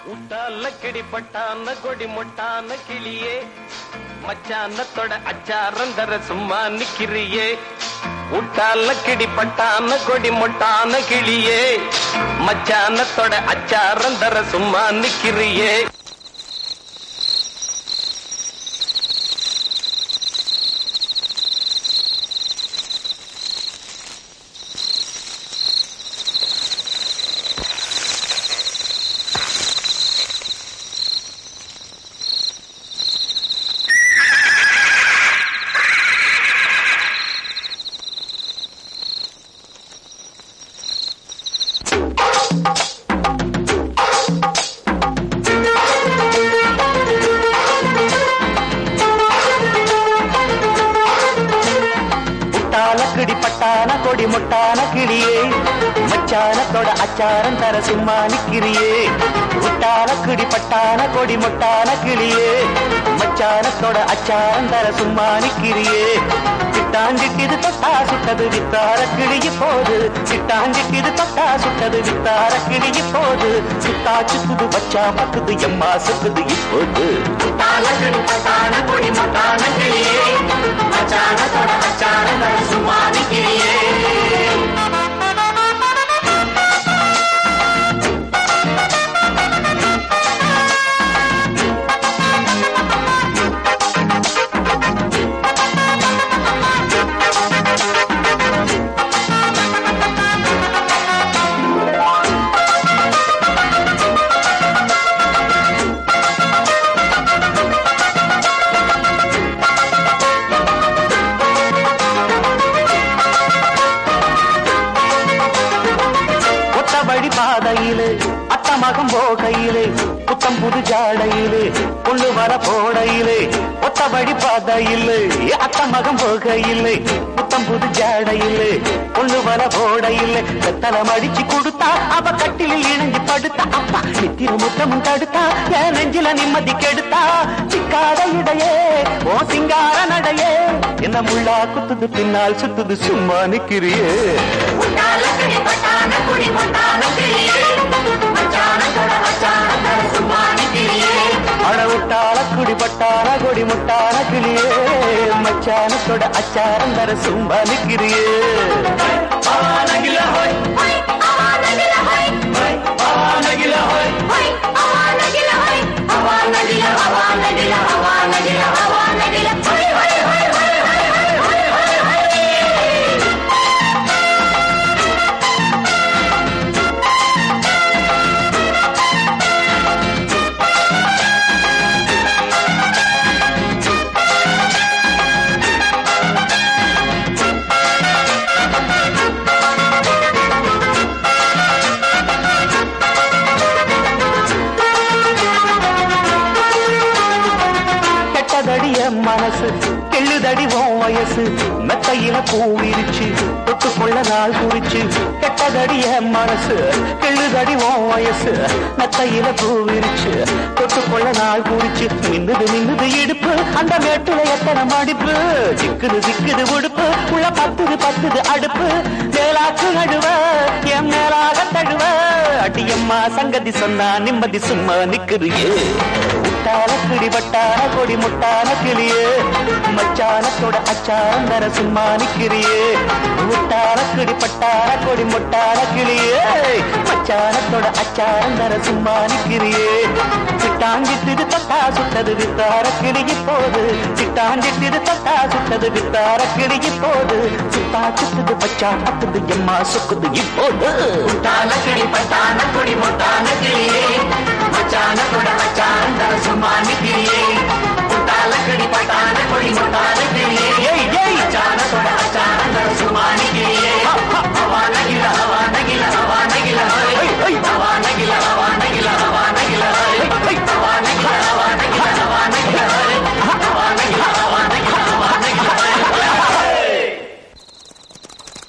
உட்டால கிடிப்பட்டான கொடி முட்டான கிளியே மச்சானத்தோட அச்சாரந்தர சும்மா நிக்கிறியே உட்டால கிடிப்பட்டான கொடி முட்டான கிளியே மச்சானத்தோட அச்சாரந்தர சும்மா நிக்கிறியே முட்டால கிடி பட்டான கொடி முட்டான கிளியே மச்சானத்தோட அச்சாரம் தர சும்மா நிக்கிறியே முட்டால கிடி பட்டான கொடி முட்டான கிளியே மச்சானத்தோட அச்சாரம் தர சும்மா நிக்கிறியே சிட்டாஞ்சிக்கிது தொட்டா சுட்டது வித்தார கிளிய போது சிட்டாஞ்சிக்கிது தொட்டா சுட்டது வித்தார கிளிய போது சுத்தா சுத்துது வச்சா பத்துது எம்மா சுத்துது இப்போது ஒத்தபடி பாதையிலே அத்த மகம் போகையிலே புத்தம் புது ஜாடையிலே கொண்டு வர போடையிலே ஒத்தபடி பாதையிலே அத்த மகம் போகையிலே புத்தம் புது ஜாடையிலே கொண்டு வர போடையிலே வெத்தலம் அடிச்சு கொடுத்தா அவ கட்டிலில் இணைஞ்சு படுத்தா அப்பா நித்திர முத்தமும் தடுத்தா என் நெஞ்சில நிம்மதி கெடுத்தா சிக்காத இடையே ஓ சிங்கார நடையே என்ன முள்ளா குத்துது பின்னால் சுத்துது சும்மா நிக்கிறியே அட விட்டால குடிபட்டான கொடி முட்டான கிளியே மச்சானத்தோட அச்சாரம் தர சும்மா நிக்கிறியே கெட்டதடி என் மனசு கெள்ளுதடி உன் வயசு மெத்தையில பூ விரிச்சு தொட்டுக்கொள்ள நாள் குறிச்சு கெட்டதடி என் மனசு கெள்ளுதடி உன் வயசு மெத்தையில பூ விரிச்சு தொட்டுக்கொள்ள நாள் குறிச்சு மின்னுது மின்னுது இடுப்பு அந்த மேட்டுல எத்தனை மடிப்பு சிக்குது சிக்குது உடுப்பு உள்ள பத்துது பத்துது அடுப்பு மேலாக்கு நடுவ என் மேலாக தழுவ அடியம்மா சங்கதி சொன்னா நிம்மதி சும்மா நிக்குறியே முட்டான கிடி பட்டான கொடி முட்டான கிளியே மச்சானத்தோட அச்சாந்தர சும்மா நிக்கிறியே முட்டான கிடி பட்டான கொடி முட்டான கிளியே மச்சானத்தோட அச்சாந்தர சும்மா நிக்கிறியே சிட்டாஞ்சிட்டு தட்டா சுட்டது வித்தார கிளியி போது சிட்டாஞ்சிட்டு தட்டா சுட்டது வித்தார கிளியி போது சுத்தா சுத்துது பச்சா பத்துது எம்மா சுக்குது இப்போது சும்மா நிக்கிறியே